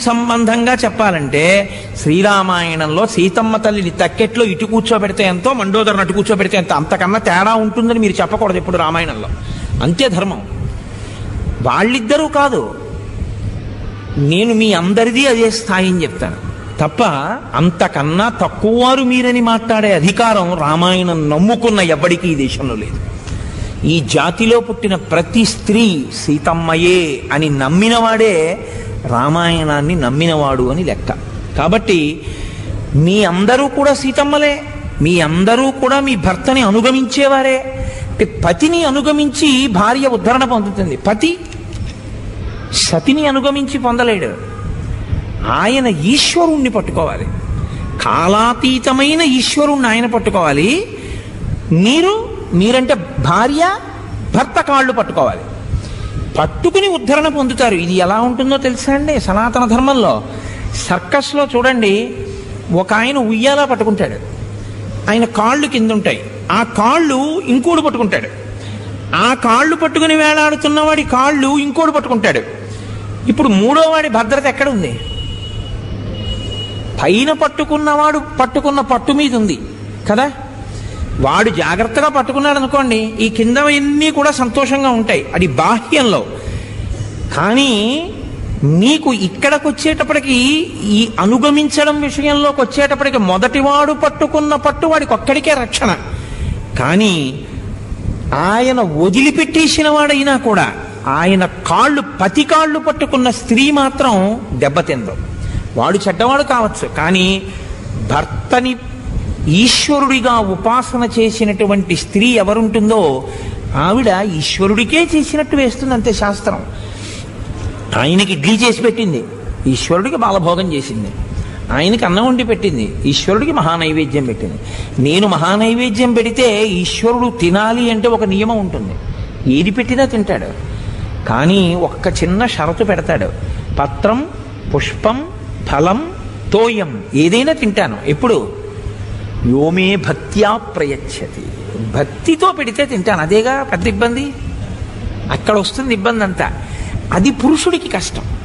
సంబంధంగా చెప్పాలంటే శ్రీరామాయణంలో సీతమ్మ తల్లిని తక్కెట్లో ఇటు కూర్చోబెడితే ఎంతో మండోదరని అటు కూర్చోబెడితే ఎంత అంతకన్నా తేడా ఉంటుందని మీరు చెప్పకూడదు ఇప్పుడు రామాయణంలో అంతే ధర్మం వాళ్ళిద్దరూ కాదు నేను మీ అందరిది అదే స్థాయి అని చెప్తాను తప్ప అంతకన్నా తక్కువ వారు మీరని మాట్లాడే అధికారం రామాయణం నమ్ముకున్న ఎవ్వడికి ఈ దేశంలో లేదు ఈ జాతిలో పుట్టిన ప్రతి స్త్రీ సీతమ్మయే అని నమ్మినవాడే రామాయణాన్ని నమ్మినవాడు అని లెక్క కాబట్టి మీ అందరూ కూడా సీతమ్మలే మీ అందరూ కూడా మీ భర్తని అనుగమించేవారే అంటే పతిని అనుగమించి భార్య ఉద్ధరణ పొందుతుంది పతి సతిని అనుగమించి పొందలేడు ఆయన ఈశ్వరుణ్ణి పట్టుకోవాలి కాలాతీతమైన ఈశ్వరుణ్ణి ఆయన పట్టుకోవాలి మీరు మీరంటే భార్య భర్త కాళ్ళు పట్టుకోవాలి పట్టుకుని ఉద్ధరణ పొందుతారు ఇది ఎలా ఉంటుందో తెలుసా అండి సనాతన ధర్మంలో సర్కస్లో చూడండి ఒక ఆయన ఉయ్యాలా పట్టుకుంటాడు ఆయన కాళ్ళు కింద ఉంటాయి ఆ కాళ్ళు ఇంకోడు పట్టుకుంటాడు ఆ కాళ్ళు పట్టుకుని వేలాడుతున్నవాడి కాళ్ళు ఇంకోడు పట్టుకుంటాడు ఇప్పుడు మూడో వాడి భద్రత ఎక్కడ ఉంది పైన పట్టుకున్నవాడు పట్టుకున్న పట్టు మీద ఉంది కదా వాడు జాగ్రత్తగా పట్టుకున్నాడు అనుకోండి ఈ కిందవన్నీ కూడా సంతోషంగా ఉంటాయి అది బాహ్యంలో కానీ మీకు ఇక్కడికి వచ్చేటప్పటికి ఈ అనుగమించడం విషయంలోకి వచ్చేటప్పటికి మొదటివాడు పట్టుకున్న పట్టు వాడికి ఒక్కడికే రక్షణ కానీ ఆయన వదిలిపెట్టేసిన వాడైనా కూడా ఆయన కాళ్ళు పతి కాళ్ళు పట్టుకున్న స్త్రీ మాత్రం దెబ్బతిందు వాడు చెడ్డవాడు కావచ్చు కానీ భర్తని ఈశ్వరుడిగా ఉపాసన చేసినటువంటి స్త్రీ ఎవరుంటుందో ఆవిడ ఈశ్వరుడికే చేసినట్టు వేస్తుంది అంతే శాస్త్రం ఆయనకి ఇడ్లీ చేసి పెట్టింది ఈశ్వరుడికి బాలభోగం చేసింది ఆయనకి అన్నం వండి పెట్టింది ఈశ్వరుడికి మహానైవేద్యం పెట్టింది నేను మహానైవేద్యం పెడితే ఈశ్వరుడు తినాలి అంటే ఒక నియమం ఉంటుంది ఏది పెట్టినా తింటాడు కానీ ఒక్క చిన్న షరతు పెడతాడు పత్రం పుష్పం ఫలం తోయం ఏదైనా తింటాను ఎప్పుడు యోమే భక్త్యా ప్రయచ్చతి భక్తితో పెడితే తింటాను అదేగా పెద్ద ఇబ్బంది అక్కడ వస్తుంది ఇబ్బంది అంతా అది పురుషుడికి కష్టం